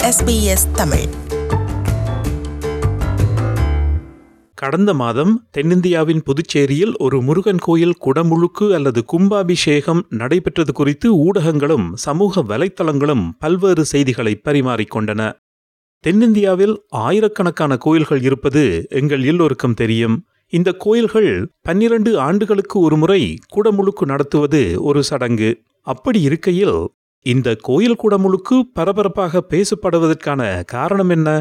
SBS Tamil கடந்த மாதம் தென்னிந்தியாவின் புதுச்சேரியில் ஒரு முருகன் கோயில் குடமுழுக்கு அல்லது கும்பாபிஷேகம் நடைபெற்றது குறித்து ஊடகங்களும் சமூக வலைத்தளங்களும் பல்வேறு செய்திகளை பரிமாறிக்கொண்டன தென்னிந்தியாவில் ஆயிரக்கணக்கான கோயில்கள் இருப்பது எங்கள் எல்லோருக்கும் தெரியும் இந்த கோயில்கள் பன்னிரண்டு ஆண்டுகளுக்கு ஒருமுறை குடமுழுக்கு நடத்துவது ஒரு சடங்கு அப்படி இருக்கையில் இந்த கோயில் குடமுழுக்கு பரபரப்பாக பேசப்படுவதற்கான காரணம் என்ன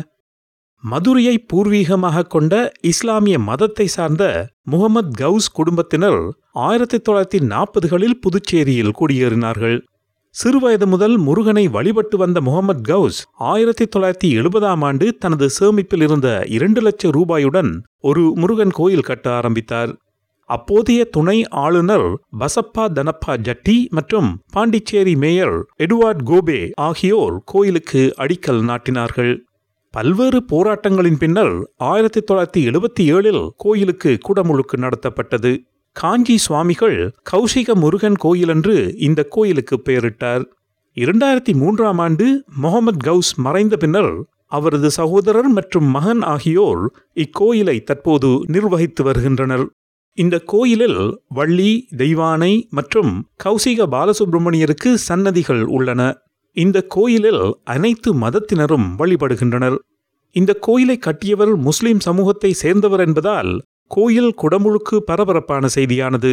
மதுரையை பூர்வீகமாக கொண்ட இஸ்லாமிய மதத்தை சார்ந்த முகமது கவுஸ் குடும்பத்தினர் ஆயிரத்தி தொள்ளாயிரத்தி நாற்பதுகளில் புதுச்சேரியில் குடியேறினார்கள் சிறுவயது முதல் முருகனை வழிபட்டு வந்த முகமது கவுஸ் ஆயிரத்தி தொள்ளாயிரத்தி எழுபதாம் ஆண்டு தனது சேமிப்பில் இருந்த இரண்டு லட்சம் ரூபாயுடன் ஒரு முருகன் கோயில் கட்ட ஆரம்பித்தார் அப்போதைய துணை ஆளுநர் பசப்பா தனப்பா ஜட்டி மற்றும் பாண்டிச்சேரி மேயர் எட்வார்ட் கோபே ஆகியோர் கோயிலுக்கு அடிக்கல் நாட்டினார்கள் பல்வேறு போராட்டங்களின் பின்னர் ஆயிரத்தி தொள்ளாயிரத்தி எழுபத்தி ஏழில் கோயிலுக்கு குடமுழுக்கு நடத்தப்பட்டது காஞ்சி சுவாமிகள் கௌசிக முருகன் கோயில் என்று இந்த கோயிலுக்கு பெயரிட்டார் இரண்டாயிரத்தி மூன்றாம் ஆண்டு முகமது கவுஸ் மறைந்த பின்னர் அவரது சகோதரர் மற்றும் மகன் ஆகியோர் இக்கோயிலை தற்போது நிர்வகித்து வருகின்றனர் இந்த கோயிலில் வள்ளி தெய்வானை மற்றும் கௌசிக பாலசுப்பிரமணியருக்கு சன்னதிகள் உள்ளன இந்த கோயிலில் அனைத்து மதத்தினரும் வழிபடுகின்றனர் இந்த கோயிலை கட்டியவர் முஸ்லிம் சமூகத்தை சேர்ந்தவர் என்பதால் கோயில் குடமுழுக்கு பரபரப்பான செய்தியானது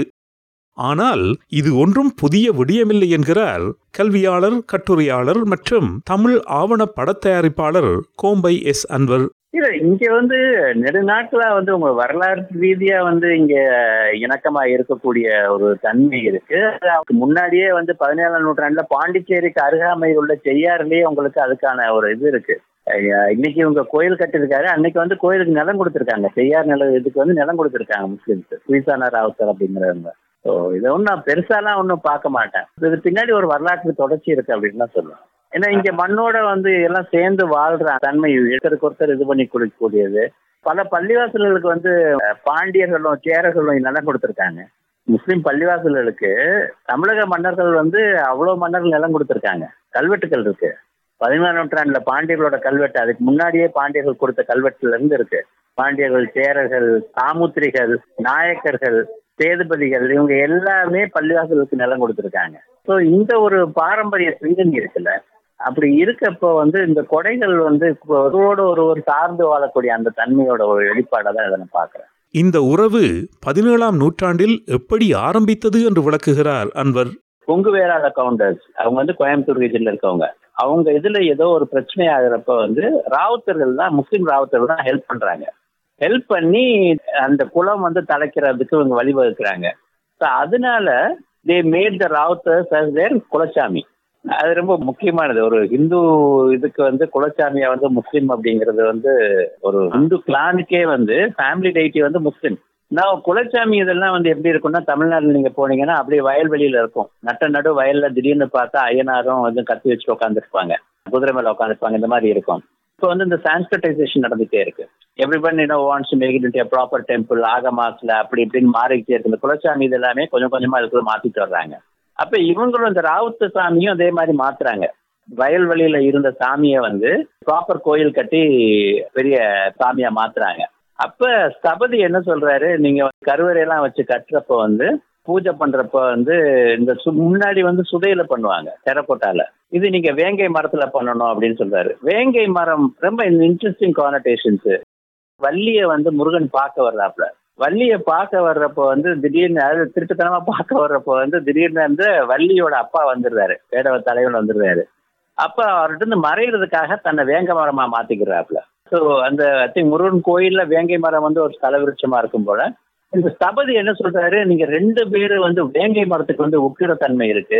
ஆனால் இது ஒன்றும் புதிய விடயமில்லை என்கிறார் கல்வியாளர் கட்டுரையாளர் மற்றும் தமிழ் ஆவண படத்தயாரிப்பாளர் கோம்பை எஸ் அன்வர் இல்ல இங்க வந்து நெடுநாட்களா வந்து உங்க வரலாறு ரீதியா வந்து இங்க இணக்கமா இருக்கக்கூடிய ஒரு தன்மை இருக்கு அதுக்கு முன்னாடியே வந்து பதினேழாம் நூற்றாண்டுல பாண்டிச்சேரிக்கு அருகாமையில் உள்ள செய்யாறுலயே உங்களுக்கு அதுக்கான ஒரு இது இருக்கு அஹ் இன்னைக்கு இவங்க கோயில் கட்டிருக்காரு அன்னைக்கு வந்து கோயிலுக்கு நிலம் கொடுத்துருக்காங்க செய்யார் நில இதுக்கு வந்து நிலம் கொடுத்துருக்காங்க முஸ்லிம்ஸ் சுவிசானா ராவுத்தர் அப்படிங்கிறவங்க ஸோ இதை ஒன்றும் நான் பெருசாலாம் ஒன்றும் பார்க்க மாட்டேன் இது பின்னாடி ஒரு வரலாற்று தொடர்ச்சி இருக்கு அப்படின்னு தான் சொல்லுவேன் ஏன்னா இங்க மண்ணோட வந்து எல்லாம் சேர்ந்து வாழ்ற தன்மை ஒருத்தருக்கு ஒருத்தர் இது பண்ணி கொடுக்கக்கூடியது பல பள்ளிவாசல்களுக்கு வந்து அஹ், பாண்டியர்களும் சேரர்களும் நிலம் கொடுத்துருக்காங்க முஸ்லிம் பள்ளிவாசல்களுக்கு தமிழக மன்னர்கள் வந்து அவ்வளவு மன்னர்கள் நிலம் கொடுத்துருக்காங்க கல்வெட்டுகள் இருக்கு பதினாறு நூற்றாண்டுல பாண்டியர்களோட கல்வெட்டு அதுக்கு முன்னாடியே பாண்டியர்கள் கொடுத்த கல்வெட்டுல இருந்து இருக்கு பாண்டியர்கள் சேரர்கள் சாமுத்திரிகள் நாயக்கர்கள் சேதுபதிகள் இவங்க எல்லாமே பள்ளிவாசலுக்கு நிலம் கொடுத்துருக்காங்க ஸோ இந்த ஒரு பாரம்பரிய பின்னணி இருக்குல்ல அப்படி இருக்கப்போ வந்து இந்த கொடைகள் வந்து ஒருவோடு ஒருவர் சார்ந்து வாழக்கூடிய அந்த தன்மையோட ஒரு வெளிப்பாடை தான் இதை நான் பார்க்குறேன் இந்த உறவு பதினேழாம் நூற்றாண்டில் எப்படி ஆரம்பித்தது என்று விளக்குகிறார் அன்வர் கொங்கு வேளாள கவுண்டர்ஸ் அவங்க வந்து கோயம்புத்தூர் ரீஜன்ல இருக்கவங்க அவங்க இதுல ஏதோ ஒரு பிரச்சனை ஆகுறப்ப வந்து ராவுத்தர்கள் தான் முஸ்லீம் ராவுத்தர்கள் தான் ஹெல்ப் பண்றாங்க ஹெல்ப் பண்ணி அந்த குளம் வந்து தலைக்கிறதுக்கு இவங்க வழிவகுக்கிறாங்க ஸோ அதனால they made the Rowthers as their குலசாமி அது ரொம்ப முக்கியமானது ஒரு ஹிந்து இதுக்கு வந்து குலசாமியா வந்து முஸ்லீம் அப்படிங்கிறது வந்து ஒரு ஹிந்து கிளானுக்கே வந்து ஃபேமிலி டைட்டி வந்து முஸ்லீம் நான் குலச்சாமி இதெல்லாம் வந்து எப்படி இருக்கும்னா தமிழ்நாட்டில் நீங்க போனீங்கன்னா அப்படியே வயல்வெளியில இருக்கும் நட்ட நடு வயல்ல திடீர்னு பார்த்தா ஐயனாரும் வந்து கத்தி வச்சு உட்காந்துருப்பாங்க குதிரை மேல உட்காந்துருப்பாங்க இந்த மாதிரி இருக்கும் இப்போ வந்து இந்த சான்ஸ்கிரிட்டைசேஷன் நடந்துட்டே இருக்கு everyone you know wants to make it proper temple ஆகமாஸ்ல அப்படி இப்படின்னு மாறிக்கிட்டே இருக்கு இந்த குலச்சாமி இது எல்லாமே கொஞ்சம் கொஞ்சமா அதுக்குள்ள மாத்திட்டு வர்றாங்க அப்ப இவங்களும் இந்த ராவுத்த சாமியும் அதே மாதிரி மாத்துறாங்க வயல்வெளியில இருந்த சாமியை வந்து ப்ராப்பர் கோயில் கட்டி பெரிய சாமியா மாத்துறாங்க அப்ப ஸ்தபதி என்ன சொல்றாரு நீங்க கருவறையெல்லாம் வச்சு கட்டுறப்ப வந்து பூஜை பண்றப்ப வந்து இந்த சு- முன்னாடி வந்து சுதையில பண்ணுவாங்க டெரக்கோட்டால இது நீங்க வேங்கை மரத்துல பண்ணணும் அப்படின்னு சொல்றாரு வேங்கை மரம் ரொம்ப இன்ட்ரெஸ்டிங் கானடேஷன்ஸ் வள்ளிய வந்து முருகன் பார்க்க வர்றாப்ல வள்ளிய பார்க்க வர்றப்போ வந்து திடீர்னு அதாவது திருட்டுத்தனமா பார்க்க வர்றப்போ வந்து திடீர்னு வந்து வள்ளியோட அப்பா வந்துடுறாரு வேடவ தலைவன் வந்துடுறாரு அப்ப அவர்கிட்ட இருந்து மறைகிறதுக்காக தன்னை வேங்க மரமா மாத்திக்கிறாப்ல ஸோ அந்த I think முருகன் கோயில்ல வேங்கை மரம் வந்து ஒரு ஸ்தல விருட்சமா இருக்கும் போல இந்த ஸ்தபதி என்ன சொல்றாரு நீங்க ரெண்டு பேரும் வந்து வேங்கை மரத்துக்கு வந்து உக்கிரத்தன்மை இருக்கு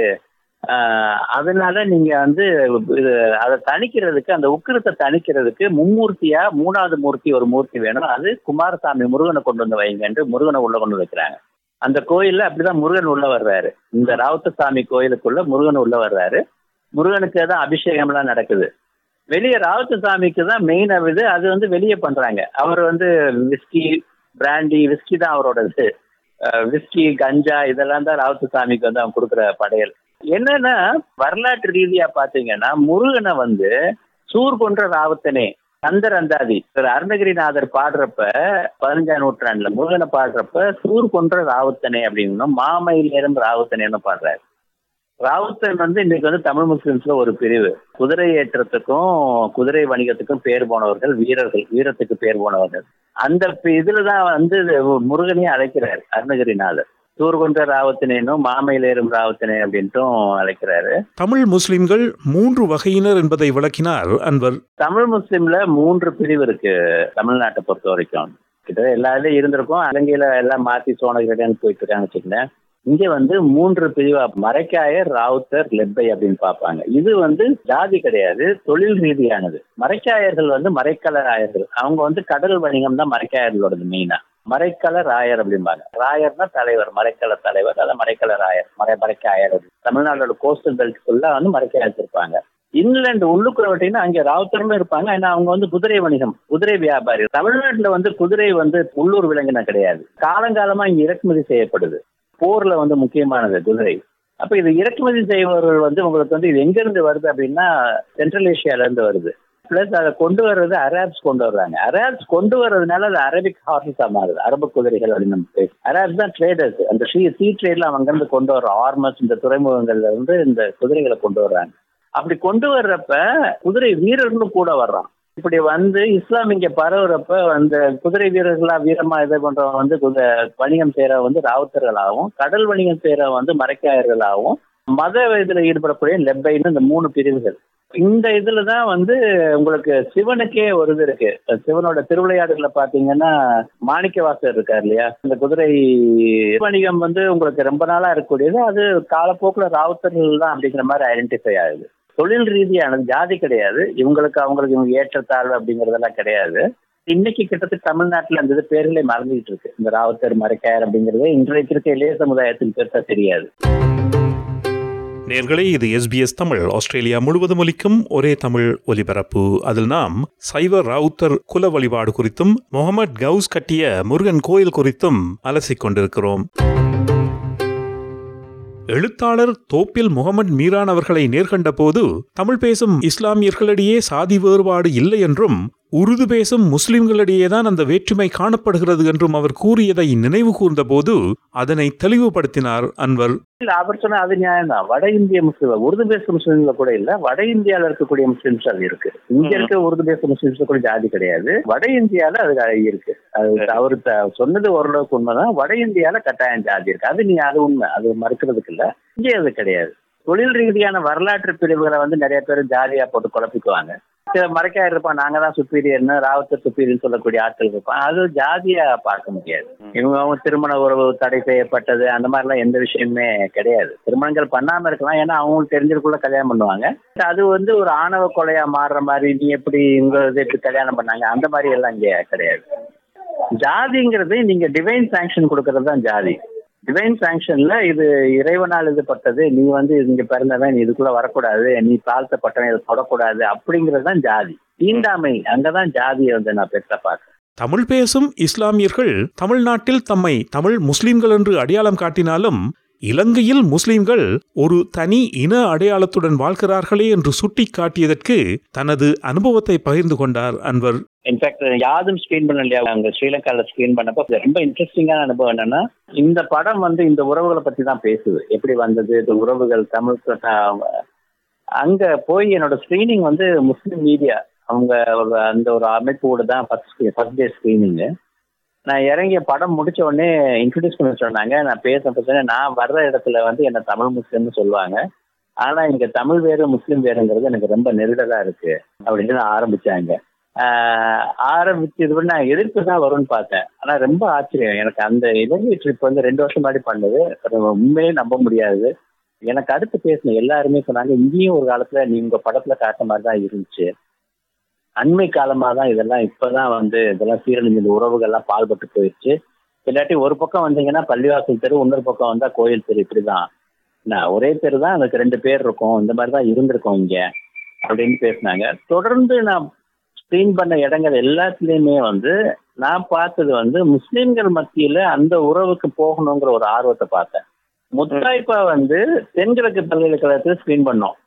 ஆஹ் அதனால நீங்க வந்து இது அதை தணிக்கிறதுக்கு அந்த உக்கிரத்தை தணிக்கிறதுக்கு மும்மூர்த்தியா மூணாவது மூர்த்தி ஒரு மூர்த்தி வேணும் அது குமாரசாமி முருகனை கொண்டு வந்து வைங்கன்ட்டு முருகனை உள்ள கொண்டு வைக்கிறாங்க அந்த கோயில்ல அப்படிதான் முருகன் உள்ள வர்றாரு இந்த ராவுத்தசாமி கோயிலுக்குள்ள முருகன் உள்ள வர்றாரு முருகனுக்கு தான் அபிஷேகம்லாம் நடக்குது வெளியே ராவுத்தசாமிக்கு தான் மெயின் இது அது வந்து வெளியே பண்றாங்க அவர் வந்து விஸ்கி பிராண்டி விஸ்கி தான் அவரோட இது விஸ்கி கஞ்சா இதெல்லாம் தான் ராவுத்தசாமிக்கு வந்து அவன் கொடுக்குற படையல் என்னன்னா வரலாற்று ரீதியா பாத்தீங்கன்னா முருகனை வந்து சூர் கொன்ற ராவத்தனே சந்தர் அந்தாதி திரு அருணகிரிநாதர் பாடுறப்ப பதினஞ்சாம் நூற்றாண்டுல முருகனை பாடுறப்ப சூர் கொன்ற ராவுத்தனே அப்படின்னும் மாமயிலேரும் ராவுத்தனேன்னு பாடுறாரு ராவுத்தன் வந்து இன்னைக்கு வந்து தமிழ் முஸ்லிம்ஸ்ல ஒரு பிரிவு குதிரை ஏற்றத்துக்கும் குதிரை வணிகத்துக்கும் பேர் போனவர்கள் வீரர்கள் வீரத்துக்கு பேர் போனவர்கள் அந்த பி- இதுலதான் வந்து முருகனையும் அழைக்கிறார் அருணகிரிநாதர் சூர்கொன்ற ராவத்தினேனும் மாமையிலேறும் ராவத்தினே அப்படின்ட்டும் அழைக்கிறாரு தமிழ் முஸ்லிம்கள் மூன்று வகையினர் என்பதை விளக்கினார் அன்வர் தமிழ் முஸ்லிம்ல மூன்று பிரிவு இருக்கு தமிழ்நாட்டை பொறுத்த வரைக்கும் கிட்ட எல்லா இதுலயும் இருந்திருக்கும் இலங்கையில எல்லாம் மாத்தி சோனகிரடன் போயிட்டு இருக்காங்க வச்சுக்கோங்களேன் இங்க வந்து மூன்று பிரிவா மரைக்காயர் ராவுத்தர் லெப்பை அப்படின்னு பார்ப்பாங்க இது வந்து ஜாதி கிடையாது தொழில் ரீதியானது மரைக்காயர்கள் வந்து மரைக்கல ராயர்கள் அவங்க வந்து கடல் வணிகம் தான் மரைக்காயர்களோடது மெயினா மரைக்கல ராயர் அப்படிம்பாங்க ராயர்னா தலைவர் மரைக்கல தலைவர் அதான் மரைக்கல ராயர் மறை மரைக்காயர் அப்படி. தமிழ்நாடோட கோஸ்டல் பெல்ட் ஃபுல்லா வந்து மரைக்காயர் இருப்பாங்க இங்கிலாந்து உள்ளுக்குள்ள விட்டீங்கன்னா அங்க ராவுத்தரும் இருப்பாங்க ஏன்னா அவங்க வந்து குதிரை வணிகம் குதிரை வியாபாரி தமிழ்நாட்டுல வந்து குதிரை வந்து உள்ளூர் விலங்கின கிடையாது காலங்காலமா இங்க இறக்குமதி செய்யப்படுது போர்ல வந்து முக்கியமானது குதிரை அப்ப இது இறக்குமதி செய்பவர்கள் வந்து உங்களுக்கு வந்து இது எங்க இருந்து வருது அப்படின்னா சென்ட்ரல் ஏஷியால இருந்து வருது பிளஸ் அதை கொண்டு வர்றது அரேப்ஸ் கொண்டு வர்றாங்க அரேப்ஸ் கொண்டு வர்றதுனால அது அரபிக் ஹார்ஸா மாறுது அரபு குதிரைகள் அப்படின்னு நம்ம பேச அரேப்ஸ் தான் ட்ரேடர்ஸ் அந்த ஷீ சீ ட்ரேட்ல அவங்க இருந்து கொண்டு வர்ற ஆர்மஸ் இந்த துறைமுகங்கள்ல இருந்து இந்த குதிரைகளை கொண்டு வர்றாங்க அப்படி கொண்டு வர்றப்ப குதிரை வீரர்களும் கூட வர்றான் இப்படி வந்து இஸ்லாம் இங்க பரவுறப்ப அந்த குதிரை வீரர்களா வீரமா இது பண்றவங்க வந்து குத- வணிகம் செய்யறவங்க வந்து ராவுத்தர்களாகவும் கடல் வணிகம் செய்யறவங்க வந்து மரைக்காயர்களாகவும் மத இதுல ஈடுபடக்கூடிய லெப்பைன்னு இந்த மூணு பிரிவுகள் இந்த இதுல தான் வந்து உங்களுக்கு சிவனுக்கே ஒரு இது இருக்கு சிவனோட திருவிளையாடுகளை பாத்தீங்கன்னா மாணிக்கவாசர் இருக்கார் இல்லையா இந்த குதிரை வணிகம் வந்து உங்களுக்கு ரொம்ப நாளா இருக்கக்கூடியது அது காலப்போக்குல ராவுத்தர்கள் தான் அப்படிங்கிற மாதிரி ஐடென்டிஃபை ஆகுது தொழில் ரீதியானது ஜாதி கிடையாது இவங்களுக்கு அவங்களுக்கு இவங்க ஏற்றத்தாழ்வு அப்படிங்கறதெல்லாம் கிடையாது இன்னைக்கு கிட்டத்தட்ட தமிழ்நாட்டுல அந்த இது பேர்களே மறந்துகிட்டு இருக்கு இந்த ராவுத்தர் மரைக்காயர் அப்படிங்கிறது இன்றைக்கு இருக்க இளைய சமுதாயத்துக்கு பெருசா தெரியாது நேர்களே இது எஸ்பிஎஸ் தமிழ் ஆஸ்திரேலியா முழுவதும் ஒலிக்கும் ஒரே தமிழ் ஒலிபரப்பு அதில் நாம் சைவ ராவுத்தர் குல வழிபாடு குறித்தும் முகமது கவுஸ் கட்டிய முருகன் கோயில் குறித்தும் அலசிக் கொண்டிருக்கிறோம் எழுத்தாளர் தோப்பில் முகமது மீரான் அவர்களை நேர்கண்ட போது தமிழ் பேசும் இஸ்லாமியர்களிடையே சாதி வேறுபாடு இல்லை என்றும் உருது பேசும் முஸ்லிம்களிடையேதான் அந்த வேற்றுமை காணப்படுகிறது என்றும் அவர் கூறியதை நினைவு கூர்ந்தபோது அதனை தெளிவுபடுத்தினார் அன்வர் இல்ல அவர் சொன்ன அது நியாயம் தான் வட இந்திய முஸ்லீம் உருது பேசும் முஸ்லீம்ல கூட இல்ல வட இந்தியால இருக்கக்கூடிய முஸ்லிம்ஸ் அது இருக்கு இங்க இருக்க உருது பேசும் முஸ்லிம்ஸ் கூட ஜாதி கிடையாது வட இந்தியால அது இருக்கு அது அவரு த- சொன்னது ஓரளவுக்கு உண்மைதான் வட இந்தியால கட்டாயம் ஜாதி இருக்கு அது நீ அது உண்மை அது மறுக்கிறதுக்கு இல்ல இங்கே அது கிடையாது தொழில் ரீதியான வரலாற்று பிரிவுகளை வந்து நிறைய பேர் ஜாதியா போட்டு குழப்பிக்குவாங்க சில மறைக்காய் இருப்பான் நாங்க தான் சுப்பீரியர்னு ராவத்தர் சுப்பீரியர் சொல்லக்கூடிய ஆட்கள் இருப்பான் அது ஜாதியா பார்க்க முடியாது இவங்க அவங்க திருமண உறவு தடை செய்யப்பட்டது அந்த மாதிரிலாம் எந்த விஷயமுமே கிடையாது திருமணங்கள் பண்ணாம இருக்கலாம் ஏன்னா அவங்களுக்கு தெரிஞ்சதுக்குள்ள கல்யாணம் பண்ணுவாங்க அது வந்து ஒரு ஆணவ கொலையா மாறுற மாதிரி நீ எப்படி உங்க இது எப்படி கல்யாணம் பண்ணாங்க அந்த மாதிரி எல்லாம் இங்க கிடையாது ஜாதிங்கிறது நீங்க டிவைன் சாங்ஷன் கொடுக்கறது தான் ஜாதி டிவைன் சாங்ஷன்ல இது இறைவனால் இது பட்டது நீ வந்து இங்க பிறந்தவன் நீ இதுக்குள்ள வரக்கூடாது நீ தாழ்த்தப்பட்டவன் இதை தொடக்கூடாது அப்படிங்கிறது தான் ஜாதி தீண்டாமை அங்கதான் ஜாதியை வந்து நான் பெற்ற பார்க்கிறேன் தமிழ் பேசும் இஸ்லாமியர்கள் தமிழ்நாட்டில் தம்மை தமிழ் முஸ்லிம்கள் என்று அடையாளம் காட்டினாலும் இலங்கையில் முஸ்லிம்கள் ஒரு தனி இன அடையாளத்துடன் வாழ்கிறார்களே என்று சுட்டிக்காட்டியதற்கு தனது அனுபவத்தை பகிர்ந்து கொண்டார் அன்வர் இன்ஃபேக்ட் யாதும் ஸ்கிரீன் பண்ண இல்லையா அங்க ஸ்ரீலங்கால ஸ்கிரீன் பண்ணப்போ இது ரொம்ப இன்ட்ரெஸ்டிங்கான அனுபவம் என்னன்னா இந்த படம் வந்து இந்த உறவுகளை பத்தி தான் பேசுது எப்படி வந்தது இந்த உறவுகள் தமிழ் க- அங்க போய் என்னோட ஸ்கிரீனிங் வந்து முஸ்லிம் மீடியா அவங்க ஒரு- அந்த ஒரு அமைப்போடு தான் ஃபர்ஸ்ட் ஃபர்ஸ்ட் டே ஸ்கிரீனிங்கு நான் இறங்கிய படம் முடிச்ச உடனே இன்ட்ரடியூஸ் பண்ண சொன்னாங்க நான் பேச பேச நான் வர்ற இடத்துல வந்து என்ன தமிழ் முஸ்லிம்னு சொல்லுவாங்க ஆனா இங்க தமிழ் வேறு முஸ்லீம் வேறுங்கிறது எனக்கு ரொம்ப நெருடலா இருக்கு அப்படின்னு நான் ஆரம்பிச்சாங்க ஆஹ் ஆரம்பிச்சு இது பண்ணி நான் எதிர்ப்பு தான் வரும்னு பார்த்தேன் ஆனா ரொம்ப ஆச்சரியம் எனக்கு அந்த இலங்கை ட்ரிப் வந்து ரெண்டு வருஷம் முன்னாடி பண்ணது அது உண்மையிலே நம்ப முடியாது எனக்கு அடுத்து பேசின எல்லாருமே சொன்னாங்க இங்கேயும் ஒரு காலத்துல நீ உங்க படத்துல காட்ட மாதிரி தான் இருந்துச்சு அண்மை காலமா தான் இதெல்லாம் இப்பதான் வந்து இதெல்லாம் சீரழிஞ்ச இந்த உறவுகள்லாம் பால்பட்டு போயிடுச்சு இல்லாட்டி ஒரு பக்கம் வந்தீங்கன்னா பள்ளிவாசல் தெரு இன்னொரு பக்கம் வந்தா கோயில் தெரு இப்படிதான் நான் ஒரே தெரு தான் அதுக்கு ரெண்டு பேர் இருக்கும் இந்த மாதிரி தான் இருந்திருக்கோம் இங்க அப்படின்னு பேசினாங்க தொடர்ந்து நான் ஸ்க்ரீன் பண்ண இடங்கள் எல்லாத்துலயுமே வந்து நான் பார்த்தது வந்து முஸ்லிம்கள் மத்தியில அந்த உறவுக்கு போகணுங்கிற ஒரு ஆர்வத்தை பார்த்தேன் முத்தாய்ப்பா வந்து தென்கிழக்கு பல்கலைக்கழகத்தில் ஸ்க்ரீன் பண்ணோம்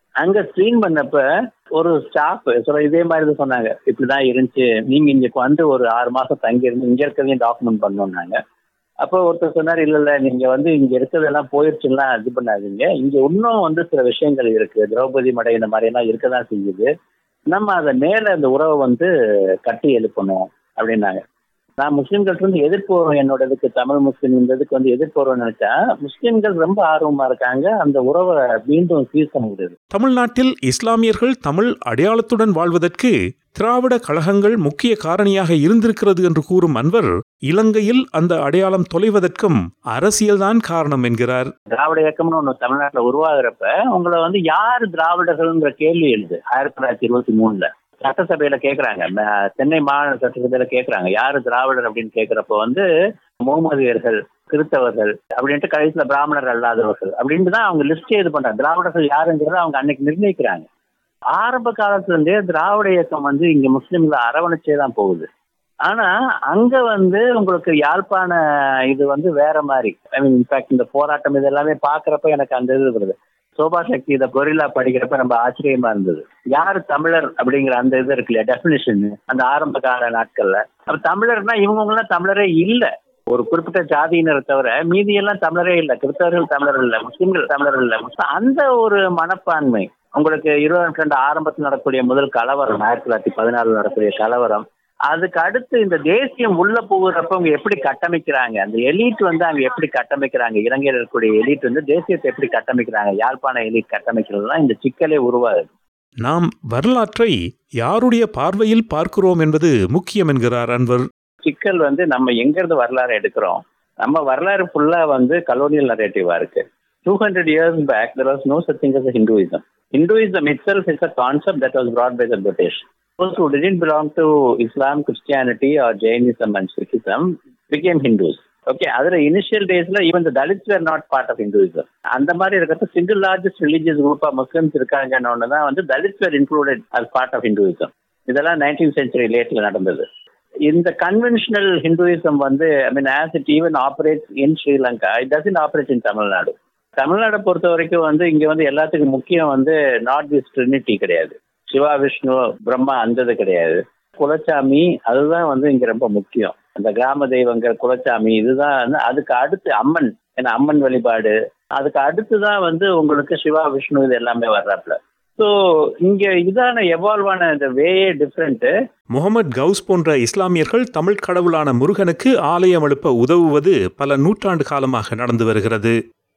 அங்க ஸ்கிரீன் பண்ணப்ப ஒரு ஸ்டாஃப் சொல்ல இதே மாதிரி தான் சொன்னாங்க இப்படிதான் இருந்துச்சு நீங்க இங்க வந்து ஒரு ஆறு மாசம் தங்கி இருந்து இங்க இருக்கிறதையும் டாக்குமெண்ட் பண்ணோம்னாங்க அப்போ ஒருத்தர் சொன்னார் இல்ல இல்ல நீங்க வந்து இங்க இருக்கிறதெல்லாம் போயிடுச்சுலாம் இது பண்ணாதீங்க இங்க இன்னும் வந்து சில விஷயங்கள் இருக்கு திரௌபதி மடை இந்த மாதிரி எல்லாம் இருக்கதான் செஞ்சுது நம்ம அதை மேல அந்த உறவை வந்து கட்டி எழுப்பணும் அப்படின்னாங்க நான் முஸ்லீம்கள்ட்ட இருந்து எதிர்ப்பு வரும் என்னோட இதுக்கு தமிழ் முஸ்லீம் இந்த இதுக்கு வந்து எதிர்ப்பு வரும்னு நினைச்சா முஸ்லீம்கள் ரொம்ப ஆர்வமா இருக்காங்க அந்த உறவை மீண்டும் சீர் பண்ண முடியுது தமிழ்நாட்டில் இஸ்லாமியர்கள் தமிழ் அடையாளத்துடன் வாழ்வதற்கு திராவிட கழகங்கள் முக்கிய காரணியாக இருந்திருக்கிறது என்று கூறும் அன்வர் இலங்கையில் அந்த அடையாளம் தொலைவதற்கும் அரசியல்தான் காரணம் என்கிறார் திராவிட இயக்கம்னு ஒண்ணு தமிழ்நாட்டுல உருவாகிறப்ப உங்களை வந்து யார் திராவிடர்கள்ங்கிற கேள்வி எழுது ஆயிரத்தி தொள்ளாயிரத்தி இருபத்தி மூணுல சட்டசபையில கேக்குறாங்க ம- சென்னை மாநில சட்டசபையில கேக்குறாங்க யாரு திராவிடர் அப்படின்னு கேக்குறப்ப வந்து முகமதியர்கள் கிறிஸ்தவர்கள் அப்படின்ட்டு கடைசியில பிராமணர் அல்லாதவர்கள் அப்படின்ட்டு தான் அவங்க லிஸ்டே இது பண்றாங்க திராவிடர்கள் யாருங்கிறத அவங்க அன்னைக்கு நிர்ணயிக்கிறாங்க ஆரம்ப காலத்துல இருந்தே திராவிட இயக்கம் வந்து இங்க முஸ்லிம்களை அரவணைச்சே தான் போகுது ஆனா அங்க வந்து உங்களுக்கு யாழ்ப்பாண இது வந்து வேற மாதிரி ஐ மீன் இன்ஃபேக்ட் இந்த போராட்டம் இது எல்லாமே பாக்குறப்ப எனக்கு அந்த இது வருது சோபா சக்தி இதை கொரில்லா படிக்கிறப்ப ரொம்ப ஆச்சரியமா இருந்தது யார் தமிழர் அப்படிங்கிற அந்த இது இருக்கு இல்லையா டெபினிஷன் அந்த ஆரம்ப கால நாட்கள்ல அப்ப தமிழர்னா இவங்கெல்லாம் தமிழரே இல்ல ஒரு குறிப்பிட்ட ஜாதியினரை தவிர மீதி எல்லாம் தமிழரே இல்ல கிறிஸ்தவர்கள் தமிழர் இல்ல முஸ்லிம்கள் தமிழர் இல்ல அந்த ஒரு மனப்பான்மை உங்களுக்கு இருபத்தி ரெண்டு ஆரம்பத்தில் நடக்கக்கூடிய முதல் கலவரம் ஆயிரத்தி தொள்ளாயிரத்தி பதினாறுல நடக்கக்கூடிய கலவரம் அதுக்கு அடுத்து இந்த தேசியம் உள்ள போகிறப்ப அவங்க எப்படி கட்டமைக்கிறாங்க அந்த எலீட் வந்து அங்க எப்படி கட்டமைக்கிறாங்க இலங்கையில் இருக்கக்கூடிய எலீட் வந்து தேசியத்தை எப்படி கட்டமைக்கிறாங்க யாழ்ப்பாண எலீட் கட்டமைக்கிறது தான் இந்த சிக்கலே உருவாகுது நாம் வரலாற்றை யாருடைய பார்வையில் பார்க்கிறோம் என்பது முக்கியம் என்கிறார் அன்வர் சிக்கல் வந்து நம்ம எங்க இருந்து வரலாறு எடுக்கிறோம் நம்ம வரலாறு ஃபுல்லா வந்து கலோனியல் நரேட்டிவா இருக்கு two hundred years back there was no such thing as Hinduism Hinduism itself is a concept that was brought by the British. Those who didn't belong to Islam, Christianity or Jainism and Sikhism became Hindus. Okay அதுல initial டேஸ்ல even the Dalits were not part of Hinduism அந்த மாதிரி இருக்கிறப்ப single largest religious group of Muslims இருக்காங்கன்னு தான் வந்து Dalits were included as part of Hinduism இதெல்லாம் nineteen century லேட்ல நடந்தது இந்த கன்வென்ஷனல் ஹிந்துவிசம் வந்து I mean as it even operates in Sri Lanka it doesn't operate in Tamil Nadu தமிழ்நாடை பொறுத்த வரைக்கும் வந்து இங்க வந்து எல்லாத்துக்கும் முக்கியம் வந்து நாட் திஸ் ட்ரினிட்டி கிடையாது சிவா விஷ்ணு பிரம்மா அந்த இது கிடையாது குலச்சாமி அதுதான் வந்து இங்க ரொம்ப முக்கியம் அந்த கிராம தெய்வங்கள் குலச்சாமி இதுதான் வந்து அதுக்கு அடுத்து அம்மன் ஏன்னா அம்மன் வழிபாடு அதுக்கு அடுத்து தான் வந்து உங்களுக்கு சிவா விஷ்ணு இது எல்லாமே வர்றாப்புல ஸோ இங்க இதான எவால்வ் ஆன இந்த வேயே டிஃப்ரெண்ட் முகமது கவுஸ் போன்ற இஸ்லாமியர்கள் தமிழ் கடவுளான முருகனுக்கு ஆலயம் எழுப்ப உதவுவது பல நூற்றாண்டு காலமாக நடந்து வருகிறது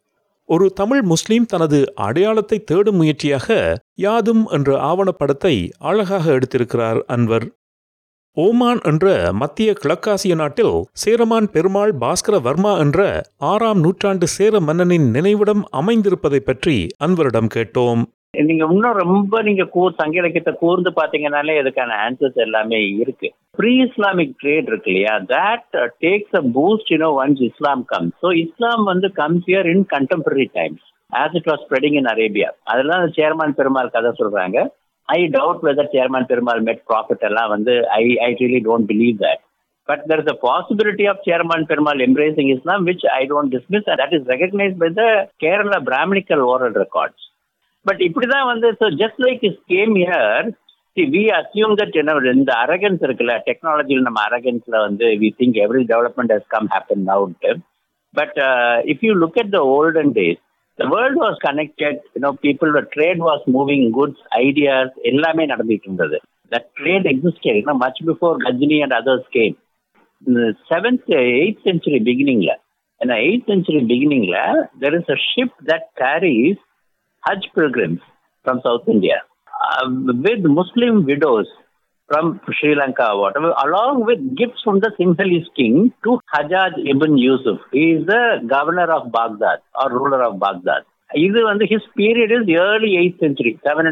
ஒரு தமிழ் முஸ்லிம் தனது அடையாளத்தை தேடும் முயற்சியாக யாதும் என்ற ஆவணப்படத்தை அழகாக எடுத்திருக்கிறார் அன்வர் ஓமான் என்ற மத்திய கிழக்காசிய நாட்டில் சேரமான் பெருமாள் பாஸ்கர வர்மா என்ற ஆறாம் நூற்றாண்டு சேர மன்னனின் நினைவிடம் அமைந்திருப்பதைப் பற்றி அன்வரிடம் கேட்டோம் நீங்க இன்னும் ரொம்ப நீங்க கூர் சங்க இலக்கியத்தை கூர்ந்து பாத்தீங்கன்னாலே இதுக்கான ஆன்சர்ஸ் எல்லாமே இருக்கு ப்ரீ இஸ்லாமிக் ட்ரேட் இருக்கு இல்லையா that takes a boost you know once Islam come so Islam வந்து comes here in contemporary times as it was spreading in Arabia அதெல்லாம் சேர்மான் பெருமாள் கதை சொல்றாங்க I doubt whether Cheraman Perumal met prophet எல்லாம் வந்து I I really don't believe that but there is a possibility of Cheraman Perumal embracing Islam which I don't dismiss that is recognize by the Kerala Brahmanical oral records but இப்படிதான் வந்து so just like is came here see we assume that என்ன இந்த arrogance இருக்குல்ல டெக்னாலஜியில் நம்ம அரகன்ஸ்ல வந்து we think every development has come happen நவுன்ட்டு but if you look at the olden days the world was connected you know people trade was moving goods ideas எல்லாமே நடந்துட்டு இருந்தது that trade existed you know much before Ghazni and others came seventh eighth century பிகினிங்ல ஏன்னா eighth century பிகினிங்ல there is a ship that carries Hajj pilgrims from South India uh, with Muslim widows from Sri Lanka, whatever, along with gifts from the Sinhalese king to Hajjaj ibn Yusuf. He is the governor of Baghdad or ruler of Baghdad. இது வந்து his period is early 8th century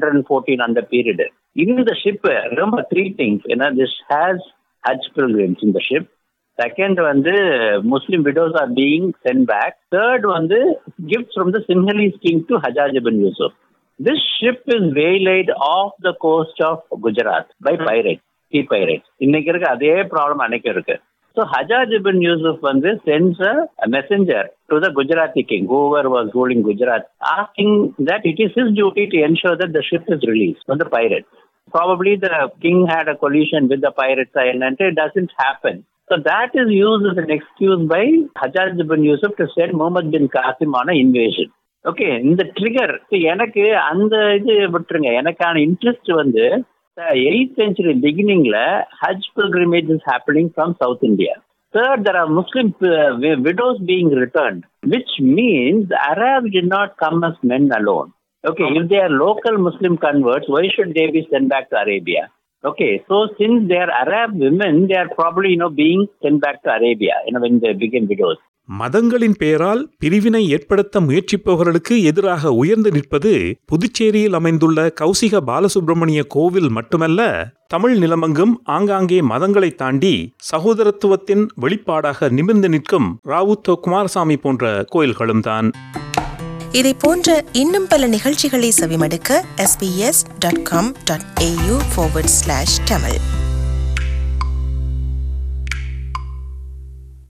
714 அந்த period in the ship remember three things you know this has hajj pilgrims in the ship second வந்து Muslim widows are being sent back third வந்து gift from the Sinhalese king to Hajjaj bin Yusuf this ship is waylaid off the coast of Gujarat by pirate sea pirate இன்னைக்கு இருக்க அதே problem அன்னைக்கு இருக்கு So Hajjaj ibn Yusuf வந்து sends a messenger to the Gujarati king, whoever was ruling Gujarat, asking that it is his duty to ensure that the ship is released from the pirates. Probably the king had a collision with the pirates and it doesn't happen. So that is used as an excuse by Hajjaj ibn Yusuf to send Muhammad bin Qasim on an invasion. Okay இந்த trigger எனக்கு அந்த இது விட்டுருங்க எனக்கான interest வந்து eighth century பிகினிங்ல Hajj pilgrimage is happening from south India third there are Muslim widows being return which means Arab did not come as men alone okay if they are local muslim converts why should they be sent back to arabia okay so since they are arab women they are probably you know being sent back to arabia you know when they begin widows மதங்களின் பெயரால் பிரிவினை ஏற்படுத்த முயற்சிப்பவர்களுக்கு எதிராக உயர்ந்து நிற்பது புதுச்சேரியில் அமைந்துள்ள கௌசிக பாலசுப்பிரமணிய கோவில் மட்டுமல்ல தமிழ் நிலமங்கும் ஆங்காங்கே மதங்களை தாண்டி சகோதரத்துவத்தின் வெளிப்பாடாக நிமிர்ந்து நிற்கும் ராவுத்தோ குமாரசாமி போன்ற கோயில்களும் தான் இதை போன்ற இன்னும் பல நிகழ்ச்சிகளை செவிமடுக்க sbs.com.au forward slash tamil